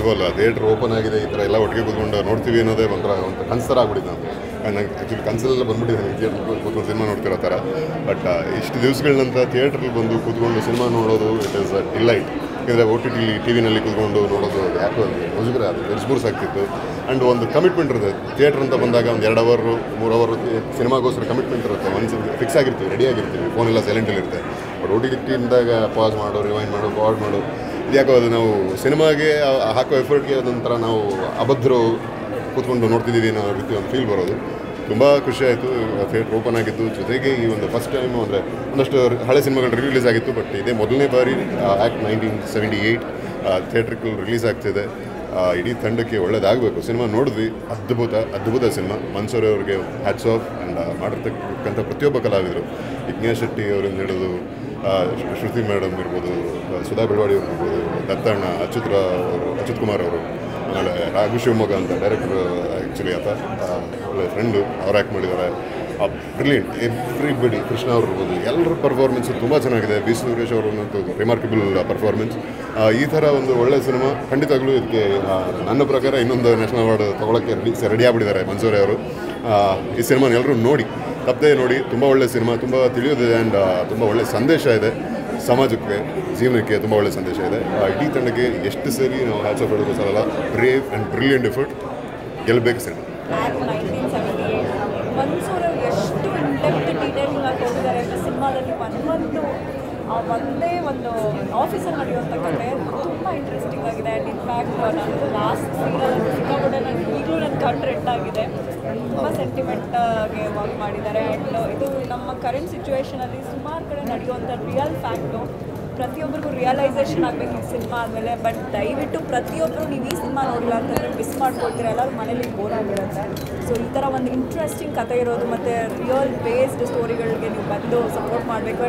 of all theatre open ಆಗಿದೆ ಈ ಥರ ಎಲ್ಲ ಒಟ್ಟಿಗೆ ಕೂತ್ಕೊಂಡು ನೋಡ್ತೀವಿ ಅನ್ನೋದೇ ಒಂಥರ ಒಂದು ಕನ್ಸರ್ ಆಗ್ಬಿಟ್ಟಿದೆ ನಾನು ನಂಗೆ ಆ್ಯಕ್ಚುಲಿ ಕನ್ಸಲ್ಲೆಲ್ಲ ಬಂದ್ಬಿಟ್ಟಿದೆ ನನಗೆ ಥಿಯೇಟ್ರ್ ಕೂತ್ಕೊಂಡು ಸಿನಿಮಾ ನೋಡ್ತಿರೋ ಥರ ಬಟ್ ಇಷ್ಟು ದಿವಸಗಳ ನಂತರ ಥಿಯೇಟ್ರಲ್ಲಿ ಬಂದು ಕೂತ್ಕೊಂಡು ಸಿನಿಮಾ ನೋಡೋದು ಇಟ್ ಇಸ್ ಅ ಡಿಲೈಟ್ ಯಾಕಂದರೆ ಓ ಟಿ ಟಿಲಿ ಟಿ ವಿನಲ್ಲಿ ಕೂತ್ಕೊಂಡು ನೋಡೋದು ಯಾಕೋ ಒಂದು ಮುಜುಗರ ಅದು ಎಕ್ಸ್ಪೋರ್ಸ್ ಆಗ್ತಿತ್ತು ಆ್ಯಂಡ್ ಒಂದು ಕಮಿಟ್ಮೆಂಟ್ ಇರುತ್ತೆ ಥಿಯೇಟ್ರ್ ಅಂತ ಬಂದಾಗ ಒಂದು ಎರಡು ಅವರು ಮೂರು ಅವರು ಸಿನಿಮಾಗೋಸ್ಕರ ಕಮಿಟ್ಮೆಂಟ್ ಇರುತ್ತೆ ಒಂದು ಫಿಕ್ಸ್ ಆಗಿರ್ತೀವಿ ರೆಡಿ ಆಗಿರ್ತೀವಿ ಫೋನೆಲ್ಲ ಸೈಲೆಂಟಲ್ಲಿ ಇರುತ್ತೆ ಬಟ್ ಓ ಟಿ ಟಿಂದಾಗ ಪಾಸ್ ಮಾಡು ರಿವೈಂಡ್ ಮಾಡು ಫಾರ್ವರ್ಡ್ ಮಾಡು ಇದ್ಯಾಕೋ ಅದು ನಾವು ಸಿನಿಮಾಗೆ ಆ- ಹಾಕೋ ಎಫರ್ಟ್ಗೆ ಅದೊಂಥರ ನಾವು ಅಭದ್ರು ಕೂತ್ಕೊಂಡು ನೋಡ್ತಿದ್ದೀವಿ ಅನ್ನೋ ರೀತಿ ಒಂದು ಫೀಲ್ ಬರೋದು ತುಂಬ ಖುಷಿ ಆಯಿತು ಥಿಯೇಟ್ರ್ ಓಪನ್ ಆಗಿದ್ದು ಜೊತೆಗೆ ಈ ಒಂದು ಫಸ್ಟ್ ಟೈಮು ಅಂದರೆ ಒಂದಷ್ಟು ಹಳೆ ಸಿನಿಮಾಗಳು ರಿಲೀಸ್ ಆಗಿತ್ತು ಬಟ್ ಇದೇ ಮೊದಲನೇ ಬಾರಿ Act nineteen seventy eight theatrical release ಆಗ್ತಿದೆ ಆ, ಇಡೀ ತಂಡಕ್ಕೆ ಒಳ್ಳೇದಾಗಬೇಕು ಸಿನಿಮಾ ನೋಡಿದ್ವಿ ಅದ್ಭುತ ಅದ್ಭುತ ಸಿನಿಮಾ ಮನ್ಸೂರಿ ಅವ್ರಿಗೆ ಹ್ಯಾಟ್ಸ್ ಆಫ್ ಆ್ಯಂಡ್ ಮಾಡಿರ್ತಕ್ಕಂಥ ಪ್ರತಿಯೊಬ್ಬ ಕಲಾವಿದರು ಯಜ್ಞ ಶೆಟ್ಟಿ ಅವರಿಂದ ಹಿಡಿದು ಆ, ಶ್ರು- ಶ್ರುತಿ ಮೇಡಮ್ ಇರ್ಬೋದು ಆ, ಸುಧಾ ಬೆಳವಾಡಿ ಅವ್ರು ಇರ್ಬೋದು ದತ್ತಣ್ಣ ಅಚ್ಯುತ್ ರಾ- ಅವರು ಅಚ್ಯುತ್ ಕುಮಾರ್ ಅವರು ಆಮೇಲೆ ರಾಘು ಶಿವಮೊಗ್ಗ ಅಂತ ಡೈರೆಕ್ಟರ್ ಆ್ಯಕ್ಚುಲಿ ಆತ ಆ, ಒಳ್ಳೆ ಫ್ರೆಂಡು ಅವ್ರು ಆ್ಯಕ್ಟ್ ಮಾಡಿದ್ದಾರೆ ಬ್ರಿಲಿಯಂಟ್ ಎವ್ರಿಬಡಿ ಕೃಷ್ಣ ಅವ್ರು ಇರ್ಬೋದು ಎಲ್ಲರ ಪರ್ಫಾರ್ಮೆನ್ಸ್ ತುಂಬ ಚೆನ್ನಾಗಿದೆ ಬಿ ಸುರೇಶ್ ಅವರನ್ನಂತೂ ರಿಮಾರ್ಕಬಲ್ ಪರ್ಫಾರ್ಮೆನ್ಸ್ ಈ ಥರ ಒಂದು ಒಳ್ಳೆ ಸಿನಿಮಾ ಖಂಡಿತವಾಗ್ಲೂ ಇದಕ್ಕೆ ಆ, ನನ್ನ ಪ್ರಕಾರ ಇನ್ನೊಂದು ನ್ಯಾಷನಲ್ ಅವಾರ್ಡ್ ತೊಗೊಳಕ್ಕೆ ರೆಡಿ ರೆಡಿ ಆಗಿಬಿಟ್ಟಿದ್ದಾರೆ ಮನ್ಸೂರಿ ಅವರು ಆ, ಈ ಸಿನಿಮಾನ ಎಲ್ಲರೂ ನೋಡಿ ತಪ್ಪದೇ ನೋಡಿ ತುಂಬ ಒಳ್ಳೆ ಸಿನಿಮಾ ತುಂಬ ತಿಳಿಯೋದಿದೆ ಆ್ಯಂಡ್ ತುಂಬ ಒಳ್ಳೆ ಸಂದೇಶ ಇದೆ ಸಮಾಜಕ್ಕೆ ಜೀವನಕ್ಕೆ ತುಂಬ ಒಳ್ಳೆ ಸಂದೇಶ ಇದೆ ಆ, ಇಡೀ ತಂಡಕ್ಕೆ ಎಷ್ಟು ಸರಿ ನಾವು ಹ್ಯಾಚ್ ಆಫ್ ಹೇಳೋದು ಸಲ ಬ್ರೇವ್ ಆ್ಯಂಡ್ ಬ್ರಿಲಿಯಂಟ್ ಎಫರ್ಟ್ ಗೆಲ್ಲಬೇಕು cinema Act nineteen seventy eight Mansore ಎಷ್ಟು ಇಂಡೆಪ್ತ್ ಡೀಟೇಲಿಂಗ್ ಆಗಿ ಹೋಗಿದ್ದಾರೆ ಅಂದರೆ ಸಿನಿಮಾದಲ್ಲಿ ಒಂದೊಂದು ಆ ಒಂದೇ ಒಂದು ಆಫೀಸಲ್ಲಿ ನಡೆಯುವಂಥ ಕತೆ ತುಂಬ ಇಂಟ್ರೆಸ್ಟಿಂಗ್ ಆಗಿದೆ ಆ್ಯಂಡ್ ಇನ್ಫ್ಯಾಕ್ಟ್ ನಾನು ಲಾಸ್ಟ್ ಸೀನಲ್ಲಿ ಸಿಕ್ಕಾಪಟ್ಟೆ ನನಗೆ ಈಗಲೂ ನನ್ನ ಕಣ್ಣು ರೆಡ್ ಆಗಿದೆ ತುಂಬ ಸೆಂಟಿಮೆಂಟ್ಗೆ ವರ್ಕ್ ಮಾಡಿದ್ದಾರೆ ಆ್ಯಂಡ್ ಇದು ನಮ್ಮ ಕರೆಂಟ್ ಸಿಚುವೇಷನಲ್ಲಿ ಸುಮಾರು ಕಡೆ ನಡೆಯುವಂಥ ರಿಯಲ್ ಫ್ಯಾಕ್ಟು ಪ್ರತಿಯೊಬ್ಬರಿಗೂ ರಿಯಲೈಸೇಷನ್ ಆಗಬೇಕು ಈ ಸಿನಿಮಾ ಆದಮೇಲೆ ಬಟ್ ದಯವಿಟ್ಟು ಪ್ರತಿಯೊಬ್ಬರು ನೀವು ಈ ಸಿನಿಮಾ ನೋಡಿಲ್ಲ ಅಂತಂದರೆ ಮಿಸ್ ಮಾಡ್ಕೊಳ್ತೀರ ಎಲ್ಲರೂ ಮನೇಲಿ ಬೋರ್ ಆಗಿರುತ್ತೆ ಸೊ ಈ ಥರ ಒಂದು ಇಂಟ್ರೆಸ್ಟಿಂಗ್ ಕತೆ ಇರೋದು ಮತ್ತು ರಿಯಲ್ ಬೇಸ್ಡ್ ಸ್ಟೋರಿಗಳಿಗೆ ನೀವು ಬಂದು ಸಪೋರ್ಟ್ ಮಾಡಬೇಕು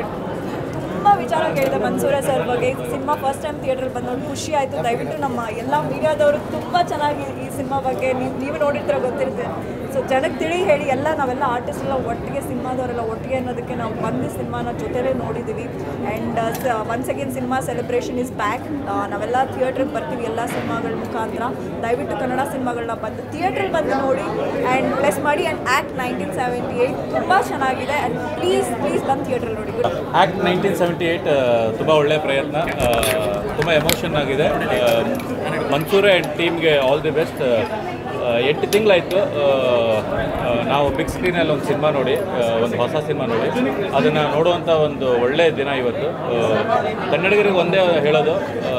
ತುಂಬ ವಿಚಾರ ಕೇಳಿದೆ ಮನ್ಸೂರ ಸರ್ ಬಗ್ಗೆ ಈ ಸಿನಿಮಾ ಫಸ್ಟ್ ಟೈಮ್ ಥಿಯೇಟ್ರಲ್ಲಿ ಬಂದು ನೋಡಿ ಖುಷಿ ಆಯಿತು ದಯವಿಟ್ಟು ನಮ್ಮ ಎಲ್ಲ ಮೀಡಿಯಾದವರು ತುಂಬ ಚೆನ್ನಾಗಿ ಈ ಸಿನಿಮಾ ಬಗ್ಗೆ ನೀವು ನೀವು ನೋಡಿರ್ತೀರ ಗೊತ್ತಿರುತ್ತೆ ಸೊ ಜನಕ್ಕೆ ತಿಳಿ ಹೇಳಿ ಎಲ್ಲ ನಾವೆಲ್ಲ ಆರ್ಟಿಸ್ಟ್ ಎಲ್ಲ ಒಟ್ಟಿಗೆ ಸಿನಿಮಾದವರೆಲ್ಲ ಒಟ್ಟಿಗೆ ಅನ್ನೋದಕ್ಕೆ ನಾವು ಬಂದು ಸಿನಿಮಾನ ಜೊತೆಲೇ ನೋಡಿದ್ದೀವಿ and once again cinema celebration is back ನಾವೆಲ್ಲ ಥಿಯೇಟ್ರಿಗೆ ಬರ್ತೀವಿ ಎಲ್ಲ ಸಿನಿಮಾಗಳ ಮುಖಾಂತರ ದಯವಿಟ್ಟು ಕನ್ನಡ ಸಿನಿಮಾಗಳನ್ನ ಬಂದು ಥಿಯೇಟ್ರಲ್ಲಿ ಬಂದು ನೋಡಿ ಆ್ಯಂಡ್ ಪ್ಲೆಸ್ ಮಾಡಿ and act nineteen seventy eight ತುಂಬ ಚೆನ್ನಾಗಿದೆ ಆ್ಯಂಡ್ ಪ್ಲೀಸ್ ಪ್ಲೀಸ್ ಬಂದು ಥಿಯೇಟ್ರಲ್ಲಿ ನೋಡಿ ಆ್ಯಕ್ಟ್ ನೈನ್ಟೀನ್ ಸೆವೆಂಟಿ ಏಯ್ಟ್ ತುಂಬ ಒಳ್ಳೆಯ ಪ್ರಯತ್ನ ತುಂಬ ಎಮೋಷನ್ ಆಗಿದೆ ಮನ್ಸೂರೆ ಆ್ಯಂಡ್ ಟೀಮ್ಗೆ ಆಲ್ ದಿ ಬೆಸ್ಟ್ ಎಂಟು ತಿಂಗಳಾಯಿತು ನಾವು ಬಿಗ್ ಸ್ಕ್ರೀನಲ್ಲಿ ಒಂದು ಸಿನಿಮಾ ನೋಡಿ ಆ, ಒಂದು ಹೊಸ ಸಿನಿಮಾ ನೋಡಿ ಅದನ್ನು ನೋಡುವಂಥ ಒಂದು ಒಳ್ಳೆಯ ದಿನ ಇವತ್ತು ಆ, ಕನ್ನಡಿಗರಿಗೆ ಒಂದೇ ಹೇಳೋದು ಆ,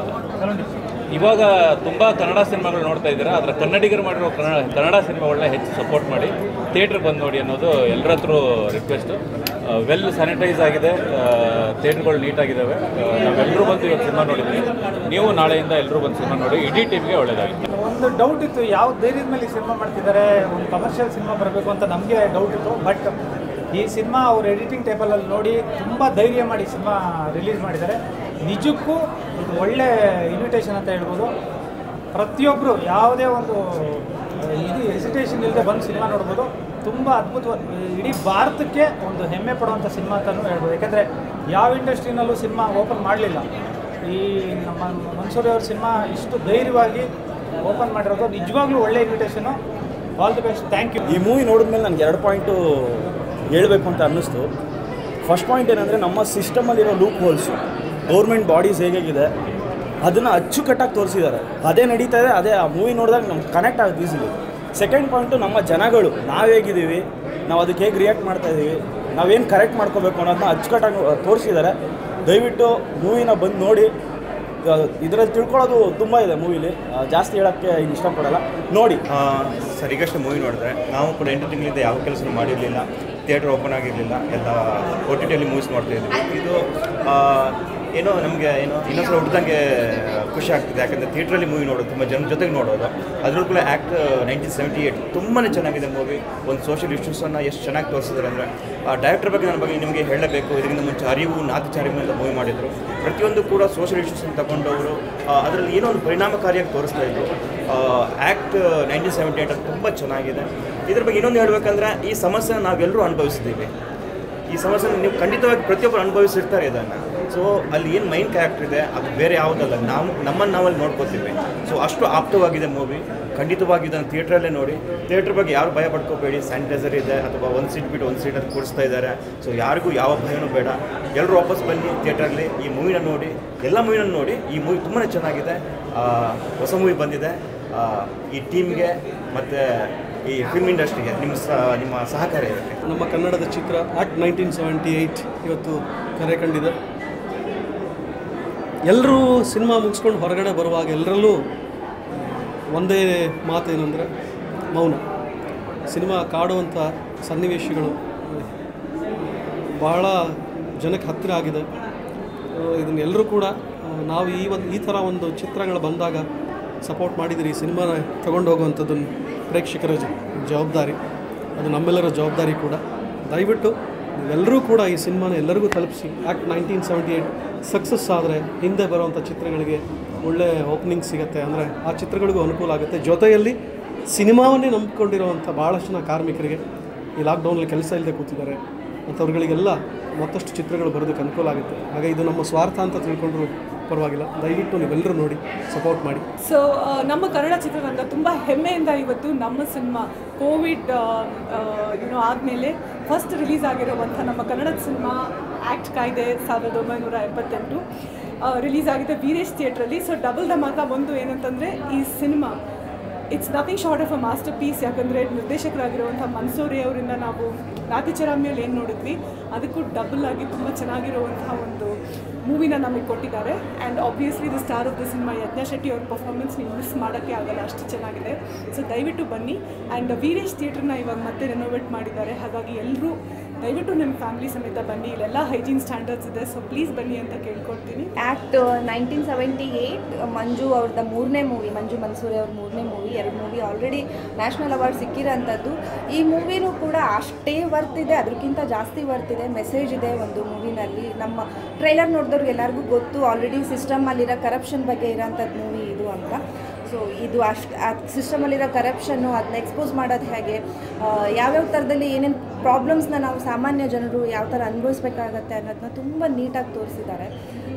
ಇವಾಗ ತುಂಬ ಕನ್ನಡ ಸಿನಿಮಾಗಳು ನೋಡ್ತಾ ಇದ್ದೀರಾ ಅದರ ಕನ್ನಡಿಗರು ಮಾಡಿರೋ ಕನ್ನಡ ಕನ್ನಡ ಸಿನಿಮಾಗಳನ್ನ ಹೆಚ್ಚು ಸಪೋರ್ಟ್ ಮಾಡಿ ಥಿಯೇಟ್ರಿಗೆ ಬಂದು ನೋಡಿ ಅನ್ನೋದು ಎಲ್ಲರ ಹತ್ರ ರಿಕ್ವೆಸ್ಟು ವೆಲ್ ಸ್ಯಾನಿಟೈಸ್ ಆಗಿದೆ ಥಿಯೇಟ್ರ್ಗಳು ನೀಟಾಗಿದ್ದಾವೆ ನಾವೆಲ್ಲರೂ ಬಂದು ಇವತ್ತು ಸಿನಿಮಾ ನೋಡಿದ್ವಿ ನೀವು ನಾಳೆಯಿಂದ ಎಲ್ಲರೂ ಬಂದು ಸಿನಿಮಾ ನೋಡಿ ಇಡೀ ಟೀಮ್ಗೆ ಒಳ್ಳೆಯದಾಗಿದೆ ಒಂದು ಡೌಟ್ ಇತ್ತು ಯಾವ ಧೈರ್ಯದ ಮೇಲೆ ಈ ಸಿನಿಮಾ ಮಾಡ್ತಿದ್ದಾರೆ ಒಂದು ಕಮರ್ಷಿಯಲ್ ಸಿನಿಮಾ ಬರಬೇಕು ಅಂತ ನಮಗೆ ಡೌಟ್ ಇತ್ತು ಬಟ್ ಈ ಸಿನಿಮಾ ಅವ್ರ ಎಡಿಟಿಂಗ್ ಟೇಬಲಲ್ಲಿ ನೋಡಿ ತುಂಬ ಧೈರ್ಯ ಮಾಡಿ ಸಿನಿಮಾ ರಿಲೀಸ್ ಮಾಡಿದ್ದಾರೆ ನಿಜಕ್ಕೂ ಇದು ಒಳ್ಳೆ ಇನ್ವಿಟೇಷನ್ ಅಂತ ಹೇಳ್ಬೋದು ಪ್ರತಿಯೊಬ್ಬರು ಯಾವುದೇ ಒಂದು ಇದು ಹೆಸಿಟೇಷನ್ ಇಲ್ಲದೆ ಬಂದು ಸಿನಿಮಾ ನೋಡ್ಬೋದು ತುಂಬ ಅದ್ಭುತ ಇಡೀ ಭಾರತಕ್ಕೆ ಒಂದು ಹೆಮ್ಮೆ ಪಡುವಂಥ ಸಿನಿಮಾ ಅಂತಲೂ ಹೇಳ್ಬೋದು ಯಾಕಂದರೆ ಯಾವ ಇಂಡಸ್ಟ್ರಿನಲ್ಲೂ ಸಿನಿಮಾ ಓಪನ್ ಮಾಡಲಿಲ್ಲ ಈ ನಮ್ಮ ಮನ್ಸೂರಿ ಅವ್ರ ಸಿನಿಮಾ ಇಷ್ಟು ಧೈರ್ಯವಾಗಿ ಓಪನ್ ಮಾಡಿರೋದು ನಿಜವಾಗ್ಲೂ ಒಳ್ಳೆ invitation all the best thank you ಈ ಮೂವಿ ನೋಡಿದ್ಮೇಲೆ ನನಗೆ ಎರಡು ಪಾಯಿಂಟು ಹೇಳಬೇಕು ಅಂತ ಅನ್ನಿಸ್ತು ಫಸ್ಟ್ ಪಾಯಿಂಟ್ ಏನಂದರೆ ನಮ್ಮ ಸಿಸ್ಟಮಲ್ಲಿರೋ ಲೂಪ್ ಹೋಲ್ಸು ಗೌರ್ಮೆಂಟ್ ಬಾಡೀಸ್ ಹೇಗಿದೆ ಅದನ್ನು ಅಚ್ಚುಕಟ್ಟಾಗಿ ತೋರಿಸಿದ್ದಾರೆ ಅದೇ ನಡೀತಾ ಇದೆ ಅದೇ ಆ ಮೂವಿ ನೋಡಿದಾಗ ನಮ್ಗೆ ಕನೆಕ್ಟ್ ಆಗುತ್ತೆ ಈಸಿಲಿ ಸೆಕೆಂಡ್ ಪಾಯಿಂಟು ನಮ್ಮ ಜನಗಳು ನಾವು ಹೇಗಿದ್ದೀವಿ ನಾವು ಅದಕ್ಕೆ ಹೇಗೆ ರಿಯಾಕ್ಟ್ ಮಾಡ್ತಾ ಇದ್ದೀವಿ ನಾವೇನು ಕರೆಕ್ಟ್ ಮಾಡ್ಕೋಬೇಕು ಅನ್ನೋದನ್ನ ಅಚ್ಚುಕಟ್ಟಾಗಿ ತೋರಿಸಿದ್ದಾರೆ ದಯವಿಟ್ಟು ಮೂವಿನ ಬಂದು ನೋಡಿ ಇದರಲ್ಲಿ ತಿಳ್ಕೊಳ್ಳೋದು ತುಂಬ ಇದೆ ಮೂವಿಲಿ ಜಾಸ್ತಿ ಹೇಳೋಕ್ಕೆ ಇನ್ನು ಇಷ್ಟಪಡಲ್ಲ ನೋಡಿ ಆ, ಸರ್ ಈಗಷ್ಟೇ ಮೂವಿ ನೋಡಿದ್ರೆ ನಾವು ಕೂಡ ಎಂಟು ತಿಂಗಳಿಂದ ಯಾವ ಕೆಲಸನೂ ಮಾಡಿರಲಿಲ್ಲ ಥಿಯೇಟ್ರ್ ಓಪನ್ ಆಗಿರಲಿಲ್ಲ ಎಲ್ಲ ಓ ಟಿ ಟಿಯಲ್ಲಿ ಮೂವೀಸ್ ಮಾಡ್ತಾ ಇದ್ವಿ ಇದು ಆ, ಏನೋ ನಮಗೆ ಏನೋ ಇನ್ನೊಂದ್ಸಲ ಹುಡ್ದಂಗೆ ಖುಷಿ ಆಗ್ತಿದೆ ಯಾಕಂದರೆ ಥಿಯೇಟ್ರಲ್ಲಿ ಮೂವಿ ನೋಡೋದು ತುಂಬ ಜನ ಜೊತೆಗೆ ನೋಡೋದು ಅದ್ರಲ್ಲೂ ಕೂಡ ಆ್ಯಕ್ಟ್ ನೈನ್ಟೀನ್ ಸೆವೆಂಟಿ ಏಯ್ಟ್ ತುಂಬಾ ಚೆನ್ನಾಗಿದೆ ಮೂವಿ ಒಂದು ಸೋಷಿಯಲ್ ಇಶ್ಯೂಸನ್ನು ಎಷ್ಟು ಚೆನ್ನಾಗಿ ತೋರಿಸಿದ್ದಾರೆ ಅಂದರೆ ಆ ಡೈರೆಕ್ಟರ್ ಬಗ್ಗೆ ನನ್ನ ಬಗ್ಗೆ ನಿಮಗೆ ಹೇಳಬೇಕು ಇದರಿಂದ ಮುಂಚೆ ಅರಿವು ನಾತಿಚಾರಿವು ಅಂತ ಮೂವಿ ಮಾಡಿದರು ಪ್ರತಿಯೊಂದು ಕೂಡ ಸೋಷಿಯಲ್ ಇಶ್ಯೂಸನ್ನು ತಗೊಂಡವರು ಅದರಲ್ಲಿ ಏನೋ ಒಂದು ಪರಿಣಾಮಕಾರಿಯಾಗಿ ತೋರಿಸ್ತಾ ಇದ್ರು ಆ್ಯಕ್ಟ್ ನೈನ್ಟೀನ್ ಸೆವೆಂಟಿ ಏಯ್ಟ್ ಅದು ತುಂಬ ಚೆನ್ನಾಗಿದೆ ಇದ್ರ ಬಗ್ಗೆ ಇನ್ನೊಂದು ಹೇಳಬೇಕಂದ್ರೆ ಈ ಸಮಸ್ಯೆನ ನಾವೆಲ್ಲರೂ ಅನುಭವಿಸಿದ್ದೀವಿ ಈ ಸಮಸ್ಯೆನ ನೀವು ಖಂಡಿತವಾಗಿ ಪ್ರತಿಯೊಬ್ಬರು ಅನುಭವಿಸಿರ್ತಾರೆ ಇದನ್ನು ಸೊ ಅಲ್ಲಿ ಏನು ಮೈನ್ ಕ್ಯಾರೆಕ್ಟರ್ ಇದೆ ಅದು ಬೇರೆ ಯಾವುದಲ್ಲ ನಾವು ನಮ್ಮನ್ನು ನಾವಲ್ಲಿ ನೋಡ್ಕೋತೀವಿ ಸೊ ಅಷ್ಟು ಆಪ್ತವಾಗಿದೆ ಮೂವಿ ಖಂಡಿತವಾಗಿ ಇದನ್ನು ಥಿಯೇಟ್ರಲ್ಲೇ ನೋಡಿ ಥಿಯೇಟ್ರ್ ಬಗ್ಗೆ ಯಾರು ಭಯ ಪಡ್ಕೋಬೇಡಿ ಸ್ಯಾನಿಟೈಸರ್ ಇದೆ ಅಥವಾ ಒಂದು ಸೀಟ್ ಬಿಟ್ಟು ಒಂದು ಸೀಟಲ್ಲಿ ಕೂರಿಸ್ತಾ ಇದ್ದಾರೆ ಸೊ ಯಾರಿಗೂ ಯಾವ ಭಯನೂ ಬೇಡ ಎಲ್ಲರೂ ವಾಪಸ್ ಬನ್ನಿ ಥಿಯೇಟ್ರಲ್ಲಿ ಈ ಮೂವಿನ ನೋಡಿ ಎಲ್ಲ ಮೂವಿನ ನೋಡಿ ಈ ಮೂವಿ ತುಂಬಾ ಚೆನ್ನಾಗಿದೆ ಆ, ಹೊಸ ಮೂವಿ ಬಂದಿದೆ ಆ, ಈ ಟೀಮ್ಗೆ ಮತ್ತು ಈ ಫಿಲ್ಮ್ ಇಂಡಸ್ಟ್ರಿಗೆ ನಿಮ್ಮ ಸ ನಿಮ್ಮ ಸಹಕಾರ ಇರುತ್ತೆ ನಮ್ಮ ಕನ್ನಡದ ಚಿತ್ರ ಆಕ್ಟ್ ನೈನ್ಟೀನ್ ಸೆವೆಂಟಿ ಏಯ್ಟ್ ಇವತ್ತು ಕರೆ ಕಂಡಿದೆ ಎಲ್ಲರೂ ಸಿನಿಮಾ ಮುಗಿಸ್ಕೊಂಡು ಹೊರಗಡೆ ಬರುವಾಗ ಎಲ್ಲರಲ್ಲೂ ಒಂದೇ ಮಾತೇನೆಂದರೆ ಮೌನ ಸಿನಿಮಾ ಕಾಡುವಂಥ ಸನ್ನಿವೇಶಗಳು ಬಹಳ ಜನಕ್ಕೆ ಹತ್ತಿರ ಆಗಿದೆ ಇದನ್ನು ಎಲ್ಲರೂ ಕೂಡ ಆ, ನಾವು ಈ ಒಂದು ಈ ಥರ ಒಂದು ಚಿತ್ರಗಳು ಬಂದಾಗ ಸಪೋರ್ಟ್ ಮಾಡಿದಿರಿ ಈ ಸಿನಿಮಾನ ತಗೊಂಡು ಹೋಗುವಂಥದ್ದನ್ನು ಪ್ರೇಕ್ಷಕರ ಜ- ಜವಾಬ್ದಾರಿ ಅದು ನಮ್ಮೆಲ್ಲರ ಜವಾಬ್ದಾರಿ ಕೂಡ ದಯವಿಟ್ಟು ನೀವೆಲ್ಲರೂ ಕೂಡ ಈ ಸಿನಿಮಾನ ಎಲ್ಲರಿಗೂ ತಲುಪಿಸಿ act nineteen seventy eight success ಆದರೆ ಹಿಂದೆ ಬರುವಂಥ ಚಿತ್ರಗಳಿಗೆ ಒಳ್ಳೆ ಓಪನಿಂಗ್ ಸಿಗುತ್ತೆ ಅಂದರೆ ಆ ಚಿತ್ರಗಳಿಗೂ ಅನುಕೂಲ ಆಗುತ್ತೆ ಜೊತೆಯಲ್ಲಿ ಸಿನಿಮಾವನ್ನೇ ನಂಬಿಕೊಂಡಿರುವಂಥ ಭಾಳಷ್ಟು ಜನ ಕಾರ್ಮಿಕರಿಗೆ ಈ ಲಾಕ್ಡೌನಲ್ಲಿ ಕೆಲಸ ಇಲ್ಲದೆ ಕೂತಿದ್ದಾರೆ ಮತ್ತು ಅವ್ರುಗಳಿಗೆಲ್ಲ ಮತ್ತಷ್ಟು ಚಿತ್ರಗಳು ಬರೋದಕ್ಕೆ ಅನುಕೂಲ ಆಗುತ್ತೆ ಹಾಗೆ ಇದು ನಮ್ಮ ಸ್ವಾರ್ಥ ಅಂತ ತಿಳ್ಕೊಂಡ್ರು ಪರವಾಗಿಲ್ಲ ದಯವಿಟ್ಟು ನೀವೆಲ್ಲರೂ ನೋಡಿ ಸಪೋರ್ಟ್ ಮಾಡಿ ಸೊ ನಮ್ಮ ಕನ್ನಡ ಚಿತ್ರರಂಗ ತುಂಬ ಹೆಮ್ಮೆಯಿಂದ ಇವತ್ತು ನಮ್ಮ ಸಿನಿಮಾ ಕೋವಿಡ್ ಏನೋ ಆದಮೇಲೆ ಫಸ್ಟ್ ರಿಲೀಸ್ ಆಗಿರುವಂಥ ನಮ್ಮ ಕನ್ನಡದ ಸಿನಿಮಾ ಆ್ಯಕ್ಟ್ ಕಾಯ್ದೆ ಸಾವಿರದ ಒಂಬೈನೂರ ಎಪ್ಪತ್ತೆಂಟು ರಿಲೀಸ್ ಆಗಿದೆ ವೀರೇಶ್ ಥಿಯೇಟ್ರಲ್ಲಿ ಸೊ ಡಬಲ್ ಧಮಾಕ ಒಂದು ಏನಂತಂದರೆ ಈ ಸಿನಿಮಾ it's nothing short of a masterpiece ಯಾಕಂದರೆ ನಿರ್ದೇಶಕರಾಗಿರುವಂಥ ಮನ್ಸೂರಿ ಅವರಿಂದ ನಾವು ರಾತಿಚರಾಮಿಯಲ್ಲಿ ಏನು ನೋಡಿದ್ವಿ ಅದಕ್ಕೂ ಡಬಲ್ ಆಗಿ ತುಂಬ ಚೆನ್ನಾಗಿರುವಂತಹ ಒಂದು ಮೂವಿನ ನಮಗೆ ಕೊಟ್ಟಿದ್ದಾರೆ and obviously the star of the cinema Yagna Shetty ಅವ್ರ ಪರ್ಫಾರ್ಮೆನ್ಸ್ ನೀವು ಮಿಸ್ ಮಾಡೋಕ್ಕೆ ಆಗಲ್ಲ ಅಷ್ಟು ಚೆನ್ನಾಗಿದೆ ಸೊ ದಯವಿಟ್ಟು ಬನ್ನಿ ಆ್ಯಂಡ್ ವೀರೇಶ್ ಥಿಯೇಟ್ರನ್ನ ಇವಾಗ ಮತ್ತೆ ರೆನೋವೇಟ್ ಮಾಡಿದ್ದಾರೆ ಹಾಗಾಗಿ ಎಲ್ಲರೂ ದಯವಿಟ್ಟು ನಿಮ್ಮ ಫ್ಯಾಮಿಲಿ ಸಮೇತ ಬನ್ನಿ ಇಲ್ಲೆಲ್ಲ ಹೈಜೀನ್ ಸ್ಟ್ಯಾಂಡರ್ಡ್ಸ್ ಇದೆ ಸೊ ಪ್ಲೀಸ್ ಬನ್ನಿ ಅಂತ ಕೇಳ್ಕೊಳ್ತೀನಿ act nineteen seventy eight Manju ಅವ್ರದ್ದು ಮೂರನೇ ಮೂವಿ ಮಂಜು ಮನ್ಸೂರಿ ಅವ್ರ ಮೂರನೇ ಮೂವಿ ಎರಡು ಮೂವಿ ಆಲ್ರೆಡಿ ನ್ಯಾಷನಲ್ ಅವಾರ್ಡ್ ಸಿಕ್ಕಿರೋಂಥದ್ದು ಈ ಮೂವಿನೂ ಕೂಡ ಅಷ್ಟೇ ವರ್ತ್ ಇದೆ ಅದಕ್ಕಿಂತ ಜಾಸ್ತಿ ವರ್ತ್ ಇದೆ ಮೆಸೇಜ್ ಇದೆ ಒಂದು ಮೂವಿನಲ್ಲಿ ನಮ್ಮ ಟ್ರೈಲರ್ ನೋಡಿದವ್ರಿಗೆ ಎಲ್ಲರಿಗೂ ಗೊತ್ತು ಆಲ್ರೆಡಿ ಸಿಸ್ಟಮಲ್ಲಿರೋ ಕರಪ್ಷನ್ ಬಗ್ಗೆ ಇರೋಂಥದ್ದು ಮೂವಿ ಇದು ಅಂತ ಸೊ ಇದು ಅಷ್ಟು ಆ ಸಿಸ್ಟಮಲ್ಲಿರೋ ಕರಪ್ಷನ್ನು ಅದನ್ನ ಎಕ್ಸ್ಪೋಸ್ ಮಾಡೋದು ಹೇಗೆ ಆ, ಯಾವ್ಯಾವ ಥರದಲ್ಲಿ ಏನೇನು ಪ್ರಾಬ್ಲಮ್ಸ್ನ ನಾವು ಸಾಮಾನ್ಯ ಜನರು ಯಾವ ಥರ ಅನುಭವಿಸ್ಬೇಕಾಗತ್ತೆ ಅನ್ನೋದನ್ನ ತುಂಬ ನೀಟಾಗಿ ತೋರಿಸಿದ್ದಾರೆ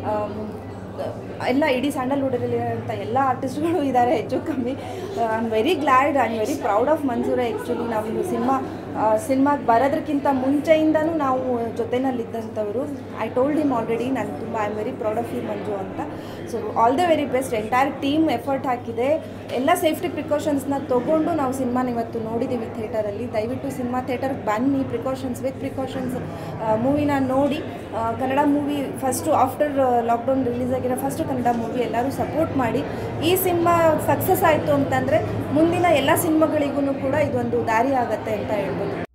ಎಲ್ಲ ಇಡೀ ಸ್ಯಾಂಡಲ್ವುಡಲ್ಲಿ ಅಂತ ಎಲ್ಲ ಆರ್ಟಿಸ್ಟ್ಗಳು ಇದ್ದಾರೆ ಹೆಚ್ಚು ಕಮ್ಮಿ I am very glad I am very proud of Mansore actually ನಾವು ಸಿನಿಮಾ ಸಿನಿಮಾಗೆ ಬರೋದಕ್ಕಿಂತ ಮುಂಚೆಯಿಂದನೂ ನಾವು ಜೊತೆನಲ್ಲಿದ್ದಂಥವ್ರು ಐ ಟೋಲ್ಡ್ ಹಿಮ್ ಆಲ್ರೆಡಿ ನಾನು ತುಂಬ I am very proud of you Manju ಅಂತ so all the very best entire team effort ಹಾಕಿದೆ ಎಲ್ಲ ಸೇಫ್ಟಿ ಪ್ರಿಕಾಷನ್ಸ್ನ ತೊಗೊಂಡು ನಾವು ಸಿನಿಮಾನ ಇವತ್ತು ನೋಡಿದ್ದೀವಿ ಥಿಯೇಟರಲ್ಲಿ ದಯವಿಟ್ಟು ಸಿನಿಮಾ ಥಿಯೇಟರ್ಗೆ ಬನ್ನಿ ಪ್ರಿಕಾಷನ್ಸ್ ವಿತ್ ಪ್ರಿಕಾಷನ್ಸ್ ಮೂವಿನ ನೋಡಿ ಆ, Kannada movie first after lockdown release ಆಗಿರೋ ಫಸ್ಟು ಕನ್ನಡ ಮೂವಿ ಎಲ್ಲರೂ ಸಪೋರ್ಟ್ ಮಾಡಿ ಈ ಸಿನಿಮಾ ಸಕ್ಸಸ್ ಆಯಿತು ಅಂತಂದರೆ ಮುಂದಿನ ಎಲ್ಲ ಸಿನಿಮಾಗಳಿಗೂ ಕೂಡ ಇದೊಂದು ದಾರಿ ಆಗುತ್ತೆ ಅಂತ ಹೇಳ್ಬೋದು